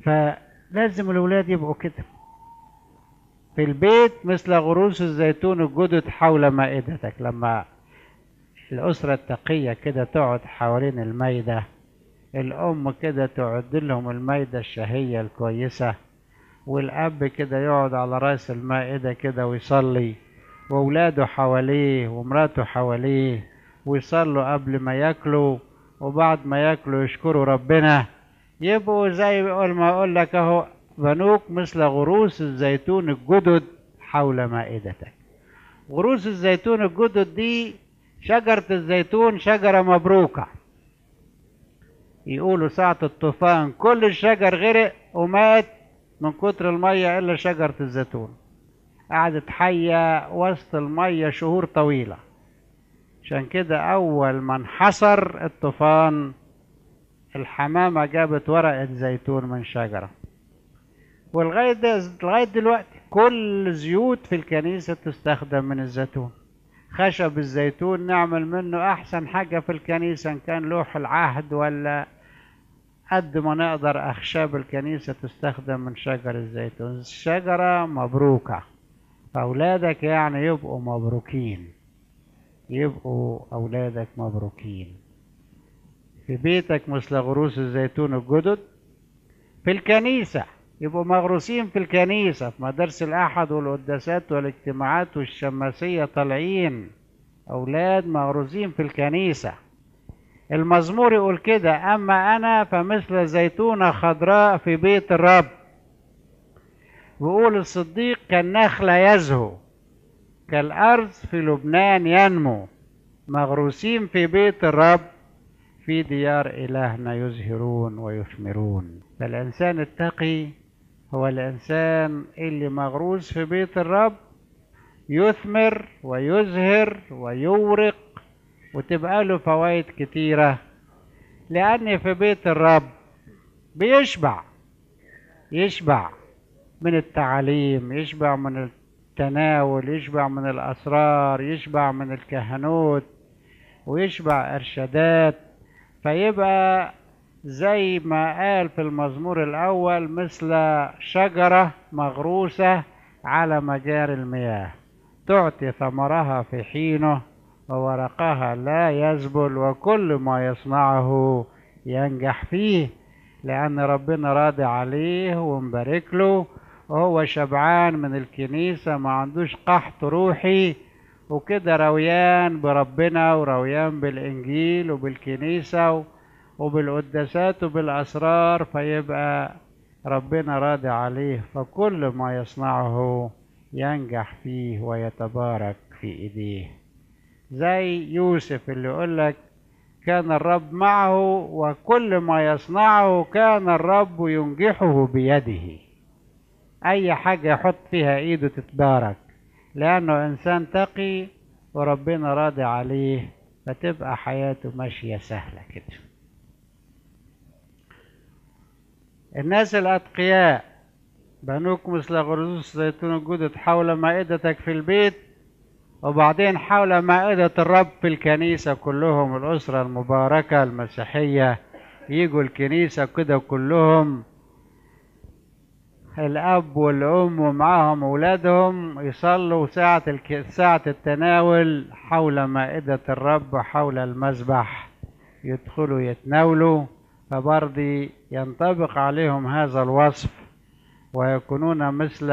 فلازم الأولاد يبقوا كده في البيت مثل غروس الزيتون الجدد حول مائدتك لما الأسرة التقية كده تقعد حوالين المايدة الأم كده تعد لهم المايدة الشهية الكويسة والأب كده يقعد على رأس المائدة كده ويصلي وأولاده حواليه ومراته حواليه ويصلوا قبل ما ياكلوا وبعد ما ياكلوا يشكروا ربنا يبقوا زي ما أقول لك أهو بنوك مثل غروس الزيتون الجدد حول مائدتك غروس الزيتون الجدد دي شجرة الزيتون شجرة مبروكة يقولوا ساعة الطوفان كل الشجر غرق ومات من كتر المية إلا شجرة الزيتون قعدت حية وسط المية شهور طويلة عشان كده أول ما انحصر الطوفان الحمامة جابت ورقة زيتون من شجرة ولغاية لغاية دلوقتي كل زيوت في الكنيسة تستخدم من الزيتون خشب الزيتون نعمل منه أحسن حاجة في الكنيسة إن كان لوح العهد ولا قد ما نقدر أخشاب الكنيسة تستخدم من شجر الزيتون الشجرة مبروكة فأولادك يعني يبقوا مبروكين يبقوا أولادك مبروكين في بيتك مثل غروس الزيتون الجدد في الكنيسة يبقوا مغروسين في الكنيسة في مدارس الأحد والقداسات والاجتماعات والشماسية طالعين أولاد مغروسين في الكنيسة المزمور يقول كده أما أنا فمثل زيتونة خضراء في بيت الرب ويقول الصديق كالنخلة يزهو كالأرز في لبنان ينمو مغروسين في بيت الرب في ديار إلهنا يزهرون ويثمرون فالإنسان التقي هو الإنسان اللي مغروس في بيت الرب يثمر ويزهر ويورق وتبقى له فوائد كتيرة لأن في بيت الرب بيشبع يشبع من التعليم يشبع من التناول يشبع من الأسرار يشبع من الكهنوت ويشبع إرشادات فيبقى زي ما قال في المزمور الأول مثل شجرة مغروسة على مجاري المياه تعطي ثمرها في حينه وورقها لا يذبل وكل ما يصنعه ينجح فيه لأن ربنا راضي عليه ومبارك له وهو شبعان من الكنيسة ما عندوش قحط روحي وكده رويان بربنا ورويان بالإنجيل وبالكنيسة وبالقداسات وبالأسرار فيبقى ربنا راضي عليه فكل ما يصنعه ينجح فيه ويتبارك في إيديه زي يوسف اللي يقول لك كان الرب معه وكل ما يصنعه كان الرب ينجحه بيده أي حاجة يحط فيها إيده تتبارك لأنه إنسان تقي وربنا راضي عليه فتبقى حياته ماشية سهلة كده الناس الأتقياء بنوك مثل غرزوس زيتون الجدد حول مائدتك في البيت وبعدين حول مائدة الرب في الكنيسة كلهم الأسرة المباركة المسيحية يجوا الكنيسة كده كلهم الأب والأم ومعاهم أولادهم يصلوا ساعة الك... ساعة التناول حول مائدة الرب حول المذبح يدخلوا يتناولوا فبرضي ينطبق عليهم هذا الوصف ويكونون مثل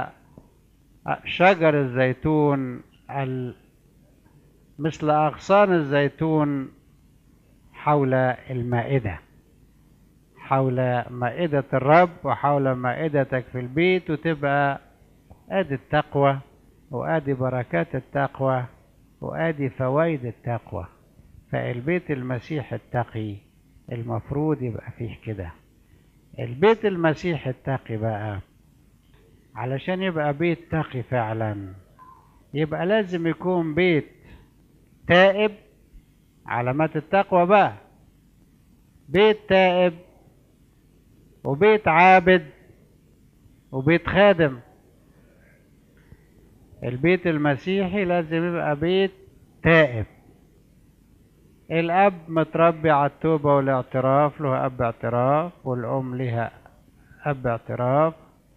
شجر الزيتون ال... مثل أغصان الزيتون حول المائدة حول مائدة الرب وحول مائدتك في البيت وتبقى ادي التقوى وادي بركات التقوى وادي فوائد التقوى فالبيت المسيح التقي المفروض يبقى فيه كده البيت المسيح التقي بقى علشان يبقى بيت تقي فعلا يبقى لازم يكون بيت تائب علامات التقوى بقى بيت تائب وبيت عابد وبيت خادم البيت المسيحي لازم يبقى بيت تائب الأب متربي على التوبة والاعتراف له أب اعتراف والأم لها أب اعتراف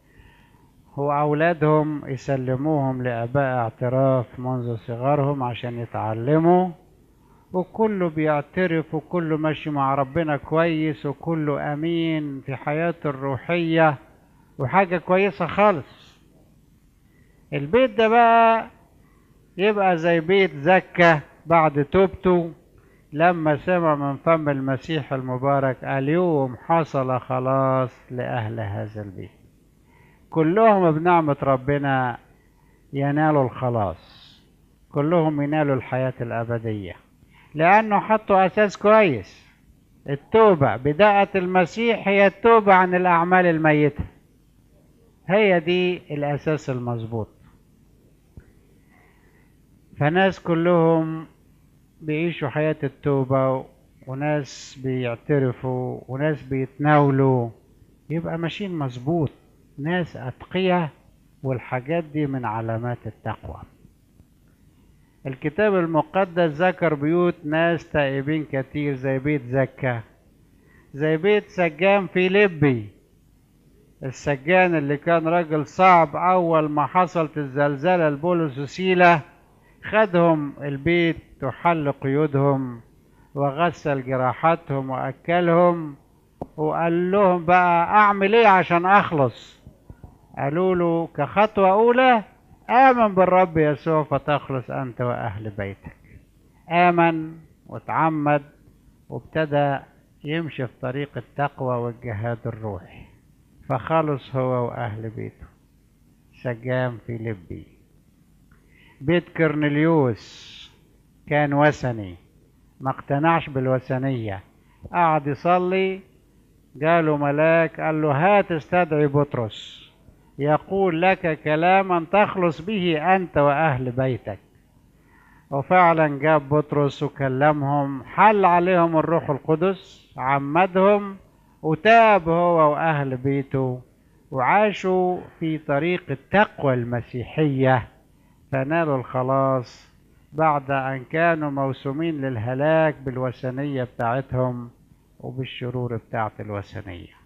وأولادهم يسلموهم لآباء اعتراف منذ صغرهم عشان يتعلموا وكله بيعترف وكله ماشي مع ربنا كويس وكله أمين في حياته الروحية وحاجة كويسة خالص البيت ده بقى يبقى زي بيت زكا بعد توبته لما سمع من فم المسيح المبارك اليوم حصل خلاص لأهل هذا البيت كلهم بنعمة ربنا ينالوا الخلاص كلهم ينالوا الحياة الأبدية لأنه حطوا أساس كويس التوبة بداءة المسيح هي التوبة عن الأعمال الميتة هي دي الأساس المظبوط فناس كلهم بيعيشوا حياة التوبة وناس بيعترفوا وناس بيتناولوا يبقى ماشيين مظبوط ناس أتقية والحاجات دي من علامات التقوى الكتاب المقدس ذكر بيوت ناس تائبين كتير زي بيت زكا زي بيت سجان في لبي السجان اللي كان راجل صعب أول ما حصلت الزلزلة لبولس وسيلة خدهم البيت وحل قيودهم وغسل جراحاتهم وأكلهم وقال لهم بقى أعمل إيه عشان أخلص قالوا له كخطوة أولى آمن بالرب يسوع فتخلص أنت وأهل بيتك آمن وتعمد وابتدى يمشي في طريق التقوى والجهاد الروحي فخلص هو وأهل بيته سجام في لبي بيت كرنليوس كان وثني ما اقتنعش بالوثنية قعد يصلي جاله ملاك قال له هات استدعي بطرس يقول لك كلاما تخلص به أنت وأهل بيتك وفعلا جاب بطرس وكلمهم حل عليهم الروح القدس عمدهم وتاب هو وأهل بيته وعاشوا في طريق التقوى المسيحية فنالوا الخلاص بعد أن كانوا موسومين للهلاك بالوثنية بتاعتهم وبالشرور بتاعت الوثنية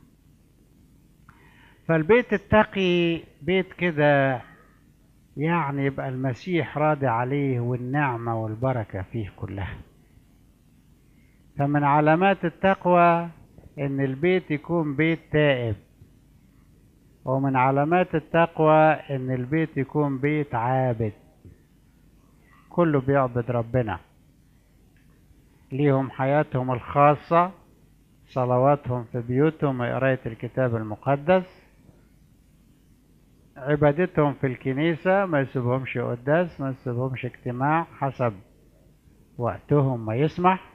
فالبيت التقي بيت كده يعني يبقى المسيح راضي عليه والنعمة والبركة فيه كلها فمن علامات التقوى ان البيت يكون بيت تائب ومن علامات التقوى ان البيت يكون بيت عابد كله بيعبد ربنا ليهم حياتهم الخاصة صلواتهم في بيوتهم وقراية الكتاب المقدس عبادتهم في الكنيسة ما يسيبهمش قداس ما يسيبهمش اجتماع حسب وقتهم ما يسمح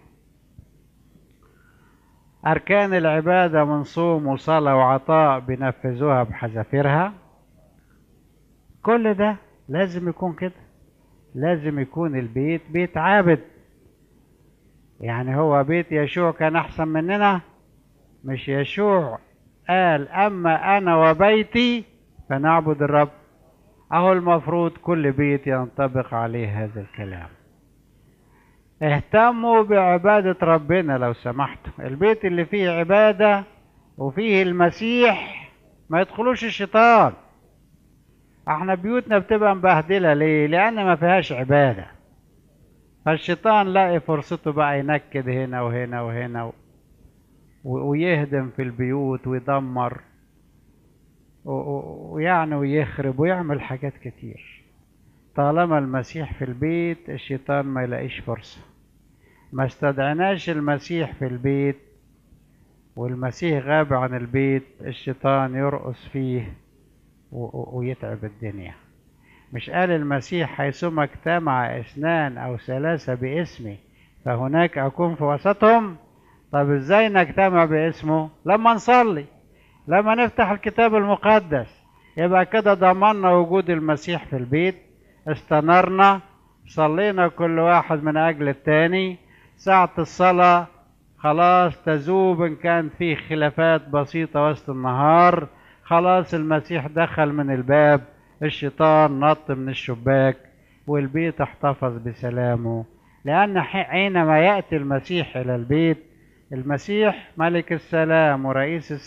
أركان العبادة من صوم وصلاة وعطاء بينفذوها بحذافيرها كل ده لازم يكون كده لازم يكون البيت بيت عابد يعني هو بيت يشوع كان أحسن مننا مش يشوع قال أما أنا وبيتي فنعبد الرب أهو المفروض كل بيت ينطبق عليه هذا الكلام اهتموا بعبادة ربنا لو سمحتوا البيت اللي فيه عبادة وفيه المسيح ما يدخلوش الشيطان احنا بيوتنا بتبقى مبهدلة ليه لأن ما فيهاش عبادة فالشيطان لاقي فرصته بقى ينكد هنا وهنا وهنا و... ويهدم في البيوت ويدمر ويعني ويخرب ويعمل حاجات كتير طالما المسيح في البيت الشيطان ما يلاقيش فرصة ما استدعناش المسيح في البيت والمسيح غاب عن البيت الشيطان يرقص فيه ويتعب الدنيا مش قال المسيح حيثما اجتمع اثنان او ثلاثة باسمي فهناك اكون في وسطهم طب ازاي نجتمع باسمه لما نصلي لما نفتح الكتاب المقدس يبقى كده ضمننا وجود المسيح في البيت استنرنا صلينا كل واحد من أجل التاني ساعة الصلاة خلاص تذوب إن كان فيه خلافات بسيطة وسط النهار خلاص المسيح دخل من الباب الشيطان نط من الشباك والبيت احتفظ بسلامه لأن حينما يأتي المسيح إلى البيت المسيح ملك السلام ورئيس